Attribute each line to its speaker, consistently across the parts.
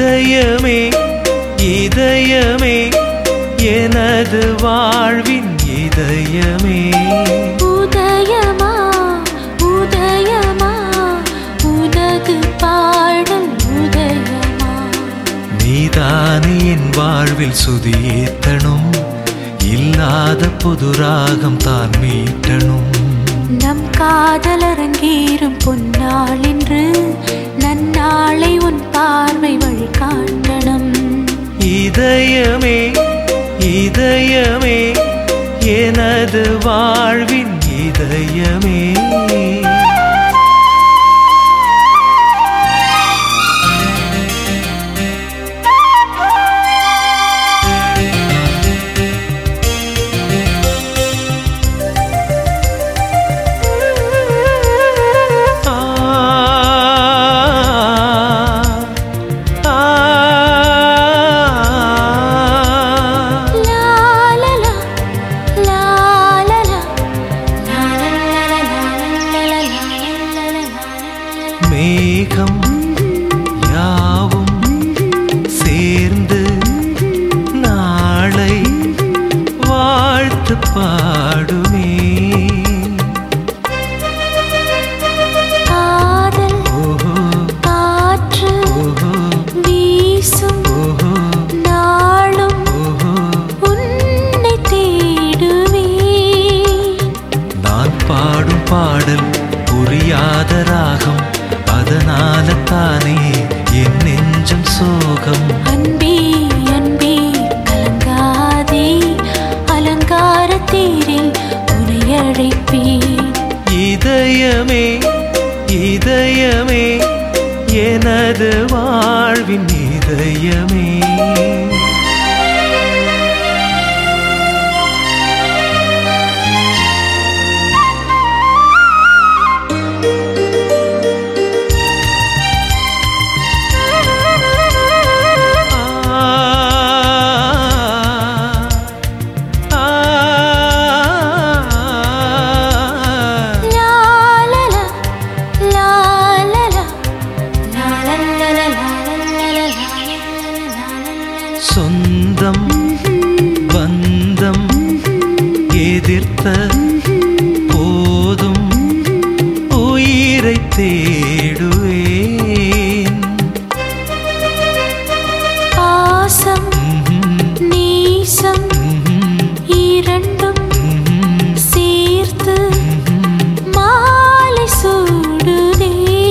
Speaker 1: இதயமே இதயமே எனது வாழ்வின் இதயமே
Speaker 2: உதயமா உதயமா உனது பாடல் உதயமா
Speaker 1: நீதானே என் வாழ்வில் சுதியேத்தனும் இல்லாத புது ராகம் தான் மீட்டனும்
Speaker 2: நம் காதலரங்கேறும் பொன்னாள் என்று நன்னாளை உன் பார்வை வழிகாட்டணும்
Speaker 1: இதயமே இதயமே எனது வாழ்வின் இதயமே ஆ ஆ
Speaker 2: லா லா லா, லா லா லா, லா லா லா லா லா லா லா லா லா.
Speaker 1: மேகம் யாவும் சேர்ந்து நாளை வாழ்த்து பாடுமே
Speaker 2: காதல்
Speaker 1: ஓஹோ
Speaker 2: காற்று
Speaker 1: ஓஹோ
Speaker 2: வீசும்
Speaker 1: ஓஹோ
Speaker 2: நாளும்
Speaker 1: ஓஹோ
Speaker 2: உன்னை தேடுவே
Speaker 1: நான் பாடும் பாடல் புரியாத ராகம் அதனால தானே என் நெஞ்சம் சோகம்
Speaker 2: அன்பே அன்பே கலங்காதே அலங்கார தேரில் உன்னை அழைப்பேன்
Speaker 1: இதயமே இதயமே எனது வாழ்வின் இதயமே ஆ ஆ
Speaker 2: லா லா லா, லா லா லா, லா லா லா லா லா லா லா லா லா லா.
Speaker 1: சொந்தம் பந்தம் எதிர்த்த போதும் உயிரை தேடுவேன்
Speaker 2: பாசம்
Speaker 1: ம்ஹும்,
Speaker 2: நேசம்
Speaker 1: ம்ஹும்,
Speaker 2: இரண்டும்
Speaker 1: ம்ஹும்,
Speaker 2: சேர்த்து
Speaker 1: ம்ஹும்.
Speaker 2: மாலை சூடுதே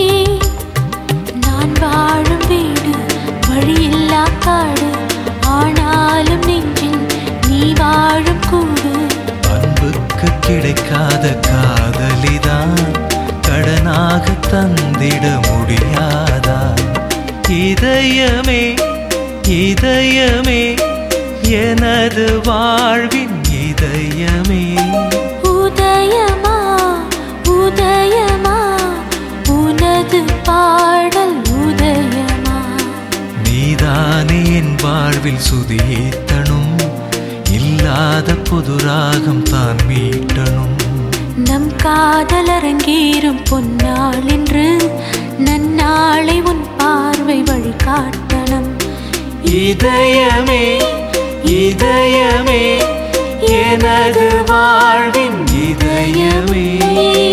Speaker 2: நான் வாழும் வீடு வழியில்லா காடு ஆனாலும் நெஞ்சில் நீ வாழும் கூடு
Speaker 1: அன்புக்கு கிடைக்காத காதலிதான் கடனாக தந்திட முடியாதா இதயமே இதயமே எனது வாழ்வின் இதயமே
Speaker 2: உதயமா உதயமா உனது பாடல் உதயமா
Speaker 1: நீதானே என் வாழ்வில் சுதியேத்தனும் இல்லாத புது ராகம் தான் மீட்டனும்
Speaker 2: நம் காதலரங்கேறும் பொன்னாள் என்று நன்னாளை உன் பார்வை வழிகாட்டணும்
Speaker 1: இதயமே இதயமே எனது வாழ்வின் இதயமே